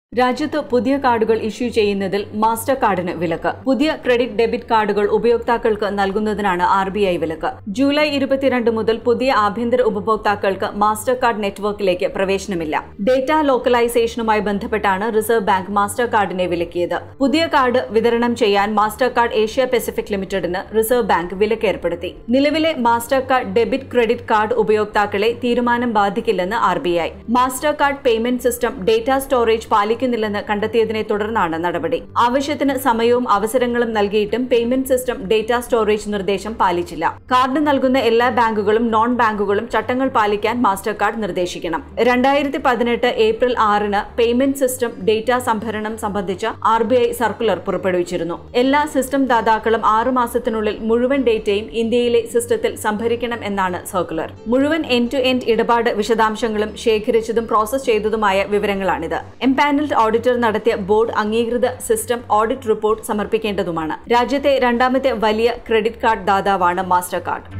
രാജ്യത്ത് പുതിയ കാർഡുകൾ ഇഷ്യൂ ചെയ്യുന്നതിൽ മാസ്റ്റർ കാർഡിന് വിലക്ക് പുതിയ ക്രെഡിറ്റ് ഡെബിറ്റ് കാർഡുകൾ ഉപയോക്താക്കൾക്ക് നൽകുന്നതിനാണ് ആർ ബി ഐ വിലക്ക് ജൂലൈ ഇരുപത്തിരണ്ട് മുതൽ പുതിയ ആഭ്യന്തര ഉപഭോക്താക്കൾക്ക് മാസ്റ്റർ കാർഡ് നെറ്റ്വർക്കിലേക്ക് പ്രവേശനമില്ല ഡേറ്റ ലോക്കലൈസേഷനുമായി ബന്ധപ്പെട്ടാണ് റിസർവ് ബാങ്ക് മാസ്റ്റർ കാർഡിനെ വിലക്കിയത് പുതിയ കാർഡ് വിതരണം ചെയ്യാൻ മാസ്റ്റർ കാർഡ് ഏഷ്യ പസഫിക് ലിമിറ്റഡിന് റിസർവ് ബാങ്ക് വിലക്ക് ഏർപ്പെടുത്തി നിലവിലെ Mastercard debit credit card ഉപയോക്താക്കളെ തീരുമാനം ബാധിക്കില്ലെന്ന് R B I Mastercard payment system data storage പാലിക്കുന്നില്ലെന്ന് കണ്ടെത്തിയതിനെ തുടർന്നാണ് നടപടി ആവശ്യത്തിന് സമയവും അവസരങ്ങളും നൽകിയിട്ടും പേയ്മെന്റ് സിസ്റ്റം ഡേറ്റ സ്റ്റോറേജ് നിർദ്ദേശം പാലിച്ചില്ല കാർഡ് നൽകുന്ന എല്ലാ ബാങ്കുകളും നോൺ ബാങ്കുകളും ചട്ടങ്ങൾ പാലിക്കാൻ മാസ്റ്റർ കാർഡ് നിർദ്ദേശിക്കണം രണ്ടായിരത്തി പതിനെട്ട് ഏപ്രിൽ ആറിന് പേയ്മെന്റ് സിസ്റ്റം ഡേറ്റ സംഭരണം സംബന്ധിച്ച ആർ ബി ഐ സർക്കുലർ പുറപ്പെടുവിച്ചിരുന്നു എല്ലാ സിസ്റ്റം ദാതാക്കളും ആറു മാസത്തിനുള്ളിൽ മുഴുവൻ ഡേറ്റയും ഇന്ത്യയിലെ സിസ്റ്റത്തിൽ സംഭരിക്കണം എന്നാണ് സർക്കുലർ മുഴുവൻ എൻഡ് ടു എൻഡ് ഇടപാട് വിശദാംശങ്ങളും ശേഖരിച്ചതും പ്രോസസ് ചെയ്തതുമായ വിവരങ്ങളാണിത് എംപാനൽഡ് ഓഡിറ്റർ നടത്തിയ ബോർഡ് അംഗീകൃത സിസ്റ്റം ഓഡിറ്റ് റിപ്പോർട്ട് സമർപ്പിക്കേണ്ടതുമാണ് രാജ്യത്തെ രണ്ടാമത്തെ വലിയ ക്രെഡിറ്റ് കാർഡ് ദാതാവാണ് മാസ്റ്റർ കാർഡ്